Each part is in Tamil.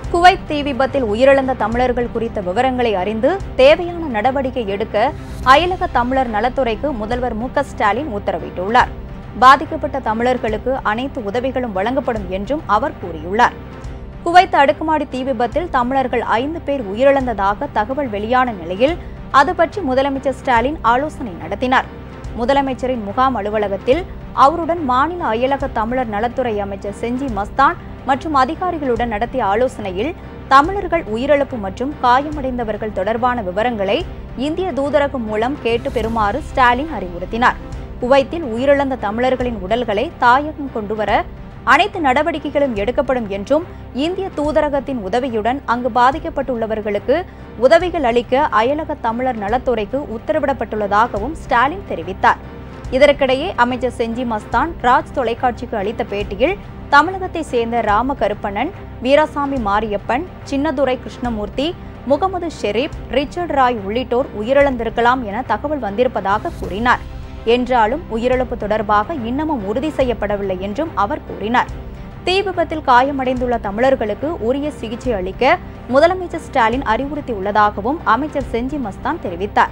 குவைத் தீ விபத்தில் உயிரிழந்த தமிழர்கள் குறித்த விவரங்களை அறிந்து தேவையான நடவடிக்கை எடுக்க அயலக தமிழர் நலத்துறைக்கு முதல்வர் மு க ஸ்டாலின் உத்தரவிட்டுள்ளார் பாதிக்கப்பட்ட தமிழர்களுக்கு அனைத்து உதவிகளும் வழங்கப்படும் என்றும் அவர் கூறியுள்ளார் குவைத் அடுக்குமாடி தீ விபத்தில் தமிழர்கள் ஐந்து பேர் உயிரிழந்ததாக தகவல் வெளியான நிலையில் அது பற்றி முதலமைச்சர் ஸ்டாலின் ஆலோசனை நடத்தினார் முதலமைச்சரின் முகாம் அலுவலகத்தில் அவருடன் மாநில அயலக தமிழர் நலத்துறை அமைச்சர் செஞ்சி மஸ்தான் மற்றும் அதிகாரிகளுடன் நடத்திய ஆலோசனையில் தமிழர்கள் உயிரிழப்பு மற்றும் காயமடைந்தவர்கள் தொடர்பான விவரங்களை இந்திய தூதரகம் மூலம் கேட்டு பெறுமாறு ஸ்டாலின் அறிவுறுத்தினார் குவைத்தில் உயிரிழந்த தமிழர்களின் உடல்களை தாயகம் கொண்டுவர அனைத்து நடவடிக்கைகளும் எடுக்கப்படும் என்றும் இந்திய தூதரகத்தின் உதவியுடன் அங்கு பாதிக்கப்பட்டுள்ளவர்களுக்கு உதவிகள் அளிக்க அயலக தமிழர் நலத்துறைக்கு உத்தரவிடப்பட்டுள்ளதாகவும் ஸ்டாலின் தெரிவித்தார் இதற்கிடையே அமைச்சர் செஞ்சி மஸ்தான் ராஜ் தொலைக்காட்சிக்கு அளித்த பேட்டியில் தமிழகத்தை சேர்ந்த ராம கருப்பண்ணன் வீராசாமி மாரியப்பன் சின்னதுரை கிருஷ்ணமூர்த்தி முகமது ஷெரீப் ரிச்சர்ட் ராய் உள்ளிட்டோர் உயிரிழந்திருக்கலாம் என தகவல் வந்திருப்பதாக கூறினார் என்றாலும் உயிரிழப்பு தொடர்பாக இன்னமும் உறுதி செய்யப்படவில்லை என்றும் அவர் கூறினார் தீ விபத்தில் காயமடைந்துள்ள தமிழர்களுக்கு உரிய சிகிச்சை அளிக்க முதலமைச்சர் ஸ்டாலின் அறிவுறுத்தியுள்ளதாகவும் அமைச்சர் செஞ்சி மஸ்தான் தெரிவித்தார்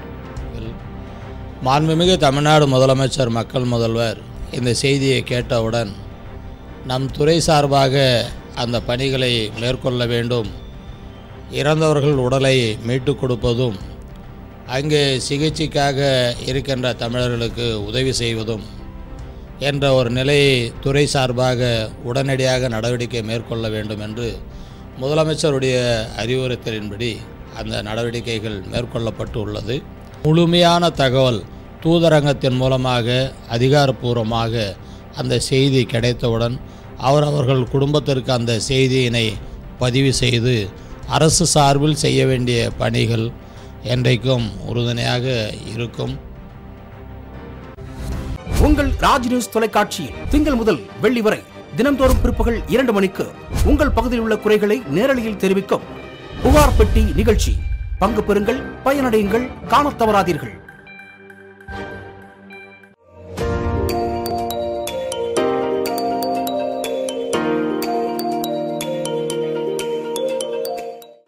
மாண்புமிகு தமிழ்நாடு முதலமைச்சர் மக்கள் முதல்வர் இந்த செய்தியை கேட்டவுடன் நம் துறை சார்பாக அந்த பணிகளை மேற்கொள்ள வேண்டும் இறந்தவர்கள் உடலை மீட்டுக் கொடுப்பதும் அங்கே சிகிச்சைக்காக இருக்கின்ற தமிழர்களுக்கு உதவி செய்வதும் என்ற ஒரு நிலையை துறை சார்பாக உடனடியாக நடவடிக்கை மேற்கொள்ள வேண்டும் என்று முதலமைச்சருடைய அறிவுறுத்தலின்படி அந்த நடவடிக்கைகள் மேற்கொள்ளப்பட்டு உள்ளது முழுமையான தகவல் தூதரங்கத்தின் மூலமாக அதிகாரப்பூர்வமாக அந்த செய்தி கிடைத்தவுடன் அவரவர்கள் குடும்பத்திற்கு அந்த செய்தியினை பதிவு செய்து அரசு சார்பில் செய்ய வேண்டிய பணிகள் என்றைக்கும் உறுதுணையாக இருக்கும் உங்கள் ராஜ் நியூஸ் தொலைக்காட்சியில் திங்கள் முதல் வெள்ளி வரை தினம்தோறும் பிற்பகல் இரண்டு மணிக்கு உங்கள் பகுதியில் உள்ள குறைகளை நேரலையில் தெரிவிக்கும் புகார் பெட்டி நிகழ்ச்சி பங்கு பெறுங்கள் பயனடையுங்கள் காணத் தவறாதீர்கள்